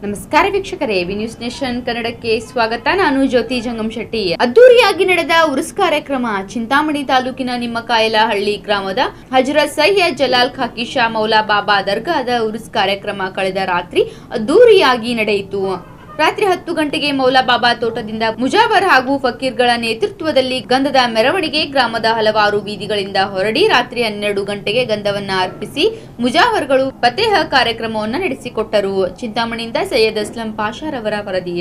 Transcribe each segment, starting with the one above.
ನಮಸ್ಕಾರ ವೀಕ್ಷಕರೇ V news nation ಕನ್ನಡಕ್ಕೆ ಸ್ವಾಗತ ನಾನು ಜ್ಯೋತಿ ಜಂಗಮ್ ಶೆಟ್ಟಿ ಅದ್ದೂರಿಯಾಗಿ ನಡೆದ ಉರುಸ್ ಕಾರ್ಯಕ್ರಮ ಚಿಂತಾಮಣಿ ತಾಲೂಕಿನ ನಿಮ್ಮಕಾಯಲಹಳ್ಳಿ ಗ್ರಾಮದ ಹಜರತ್ ಸಯ್ಯದ್ ಜಲಾಲ್ ಖಾಕಿ ಶಾ ಮೌಲಾ ಬಾಬಾ ದರ್ಗಾದ ಉರುಸ್ ಕಾರ್ಯಕ್ರಮ ಕಳೆದ ರಾತ್ರಿ ಅದ್ದೂರಿಯಾಗಿ ನಡೆಯಿತು ರಾತ್ರಿ ಹತ್ತು ಗಂಟೆಗೆ ಮೌಲಾ ಬಾಬಾ ತೋಟದಿಂದ ಮುಜಾವರ್ ಹಾಗೂ ಫಕೀರ್ಗಳ ನೇತೃತ್ವದಲ್ಲಿ ಗಂಧದ ಮೆರವಣಿಗೆ ಗ್ರಾಮದ ಹಲವಾರು ಬೀದಿಗಳಿಂದ ಹೊರಡಿ ರಾತ್ರಿ ಹನ್ನೆರಡು ಗಂಟೆಗೆ ಗಂಧವನ್ನ ಅರ್ಪಿಸಿ ಮುಜಾವರ್ಗಳು ಫತೇಹ ಕಾರ್ಯಕ್ರಮವನ್ನು ನಡೆಸಿಕೊಟ್ಟರು ಚಿಂತಾಮಣಿಯಿಂದ ಸೈಯದ್ ಅಸ್ಲಂ ಪಾಷಾರವರ ವರದಿ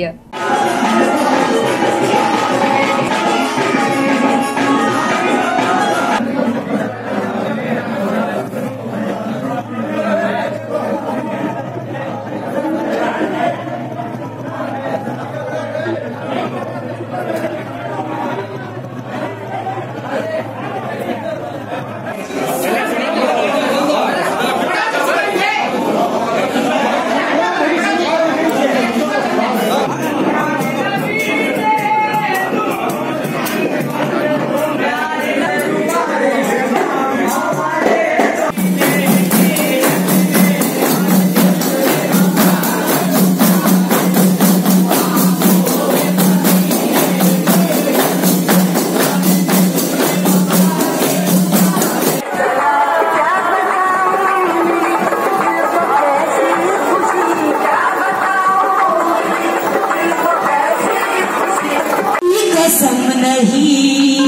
कसम नहीं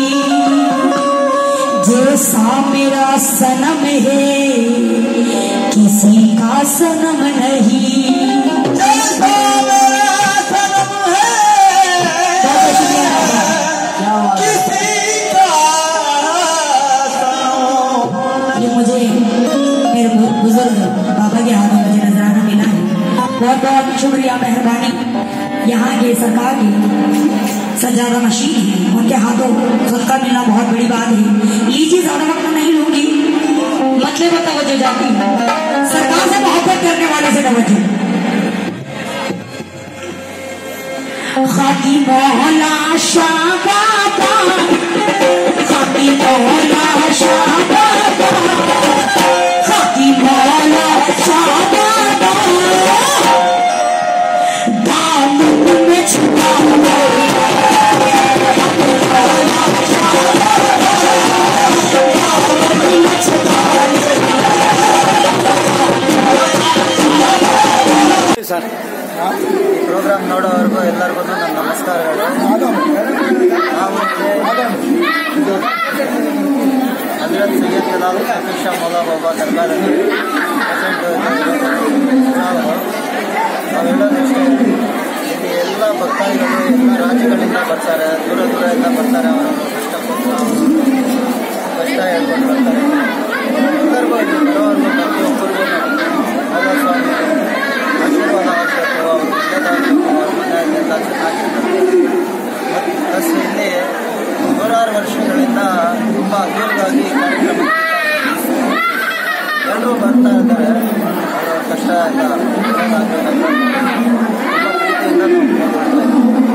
जैसा मेरा सनम है किसी का सनम नहीं जैसा मेरा सनम है बहुत शुक्रिया क्या बात है। ये मुझे मेरे बु- बुजुर्ग बाबा के हाथों मुझे नजराना मिला है बहुत बहुत शुक्रिया मेहरबानी यहाँ के सरकार की सजादा मशीन है उनके हाथों सदका मिलना बहुत बड़ी बात है लीजिए ज्यादा वक्त नहीं लूंगी मतलब तवज्जो जाती सरकार से मोहब्बत करने वाले से तवज्जो खाकी मौला शाबाबा खाकी मौला शाबाबा खाकी मौला शाबाबा दामन में छुपा हुआ ಸರ್ ಈ ಪ್ರೋಗ್ರಾಮ್ ನೋಡೋವರೆಗೂ ಎಲ್ಲರಿಗೂ ನನ್ನ ನಮಸ್ಕಾರಗಳು ನಾವು ಇದು ಹಜರತ್ ಸೈಯದ್ ಜಲಾಲ್ ಖಾಕಿ ಶಾ ಮೌಲಾ ಬಾಬಾ ದರ್ಗಾದಲ್ಲಿ ಪ್ರೆಸೆಂಟ್ ನಾವು ನಾವು ಹೇಳೋದಷ್ಟೇ ಇಲ್ಲಿ ಎಲ್ಲ ಭಕ್ತಾದಿಗಳು ಎಲ್ಲ ರಾಜ್ಯಗಳಿಂದ ಬರ್ತಾರೆ ದೂರ ದೂರದಿಂದ ಬರ್ತಾರೆ ಅವರವರು ಕಷ್ಟಪಟ್ಟು ಕಷ್ಟ ಹೇಳ್ಕೊಂಡು ಬರ್ತಾರೆ ಎಲ್ಲರಿಗೂ ಇಲ್ಲಿ ಬರೋವರೆಗೂ ಪ್ರತಿಯೊಬ್ಬರಿಗೂ ಬಾಬಾ ಸ್ವಾಮಿ ಆಶೀರ್ವಾದ ಆಗಬೇಕು ಅವ್ರ ಒಳ್ಳೆದಾಗಬೇಕು ಅವ್ರ ಮನೆಯಲ್ಲೆಲ್ಲ ಚೆನ್ನಾಗಿರ್ಬೇಕು ಪ್ಲಸ್ ಇಲ್ಲಿ ನೂರಾರು ವರ್ಷಗಳಿಂದ ತುಂಬ ಅದ್ಭುತವಾಗಿ ಈ ಕಾರ್ಯಕ್ರಮ ಎಲ್ಲರೂ ಬರ್ತಾ ಇದ್ದಾರೆ ಅವರ ಕಷ್ಟ ಎಲ್ಲ ಒಳ್ಳೆದಾಗಬೇಕಂತ ತುಂಬ ಪ್ರೀತಿಯಿಂದ ನಾವು ಕೇಳ್ಕೊಳ್ತಾ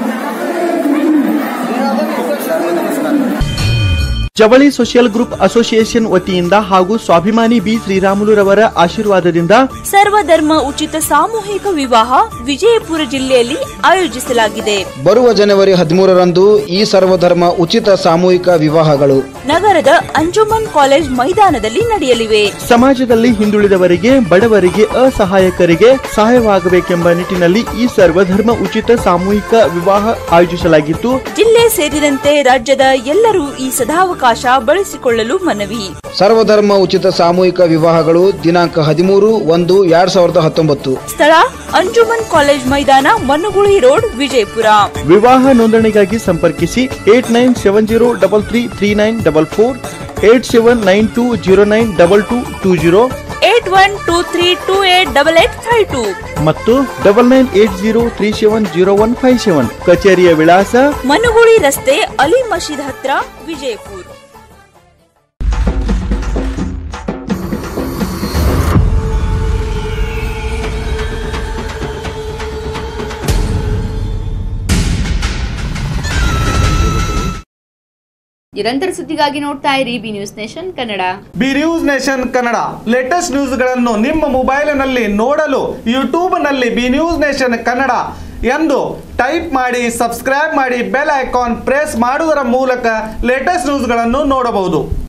ಇದ್ದೀವಿ. ಎಲ್ಲರಿಗೂ ನಮಸ್ಕಾರ ಜವಳಿ ಸೋಷಿಯಲ್ ಗ್ರೂಪ್ ಅಸೋಸಿಯೇಷನ್ ವತಿಯಿಂದ ಹಾಗೂ ಸ್ವಾಭಿಮಾನಿ ಬಿ ಶ್ರೀರಾಮುಲುರವರ ಆಶೀರ್ವಾದದಿಂದ ಸರ್ವಧರ್ಮ ಉಚಿತ ಸಾಮೂಹಿಕ ವಿವಾಹ ವಿಜಯಪುರ ಜಿಲ್ಲೆಯಲ್ಲಿ ಆಯೋಜಿಸಲಾಗಿದೆ ಬರುವ ಜನವರಿ ಹದಿಮೂರರಂದು ಈ ಸರ್ವಧರ್ಮ ಉಚಿತ ಸಾಮೂಹಿಕ ವಿವಾಹಗಳು ನಗರದ ಅಂಜುಮನ್ ಕಾಲೇಜ್ ಮೈದಾನದಲ್ಲಿ ನಡೆಯಲಿವೆ ಸಮಾಜದಲ್ಲಿ ಹಿಂದುಳಿದವರಿಗೆ ಬಡವರಿಗೆ ಅಸಹಾಯಕರಿಗೆ ಸಹಾಯವಾಗಬೇಕೆಂಬ ನಿಟ್ಟಿನಲ್ಲಿ ಈ ಸರ್ವಧರ್ಮ ಉಚಿತ ಸಾಮೂಹಿಕ ವಿವಾಹ ಆಯೋಜಿಸಲಾಗಿತ್ತು ಜಿಲ್ಲೆ ಸೇರಿದಂತೆ ರಾಜ್ಯದ ಎಲ್ಲರೂ ಈ ಸದಾವಕಾಶ ಬಳಸಿಕೊಳ್ಳಲು ಮನವಿ ಸರ್ವಧರ್ಮ ಉಚಿತ ಸಾಮೂಹಿಕ ವಿವಾಹಗಳು ದಿನಾಂಕ ಹದಿಮೂರು ಒಂದು ಎರಡ್ ಸಾವಿರದ ಹತ್ತೊಂಬತ್ತು ಸ್ಥಳ ಅಂಜುಮನ್ ಕಾಲೇಜ್ ಮೈದಾನ ಮನ್ನುಗುಳಿ ರೋಡ್ ವಿಜಯಪುರ ವಿವಾಹ ನೋಂದಣಿಗಾಗಿ ಸಂಪರ್ಕಿಸಿ eight nine seven zero double three three nine double four eight seven nine two zero nine double two two zero eight one two three two eight double eight five two ಮತ್ತು double nine eight zero three seven zero one five seven ಕಚೇರಿಯ ವಿಳಾಸ ಮನುಗುಳಿ ರಸ್ತೆ ಅಲಿ ಮಸೀದ್ ಹತ್ರ ವಿಜಯಪುರ ನಿರಂತರ ಸುದ್ದಿಗಾಗಿ ನೋಡ್ತಾ ಇರಿ B news nation Kannada B news nation Kannada latest ನ್ಯೂಸ್ಗಳನ್ನು ನಿಮ್ಮ ಮೊಬೈಲಿನಲ್ಲಿ ನೋಡಲು ಯೂಟ್ಯೂಬ್ನಲ್ಲಿ ಬಿ ನ್ಯೂಸ್ ನೇಷನ್ ಕನ್ನಡ ಎಂದು ಟೈಪ್ ಮಾಡಿ ಸಬ್ಸ್ಕ್ರೈಬ್ ಮಾಡಿ ಬೆಲ್ ಐಕಾನ್ ಪ್ರೆಸ್ ಮಾಡುವುದರ ಮೂಲಕ ಲೇಟೆಸ್ಟ್ ನ್ಯೂಸ್ಗಳನ್ನು ನೋಡಬಹುದು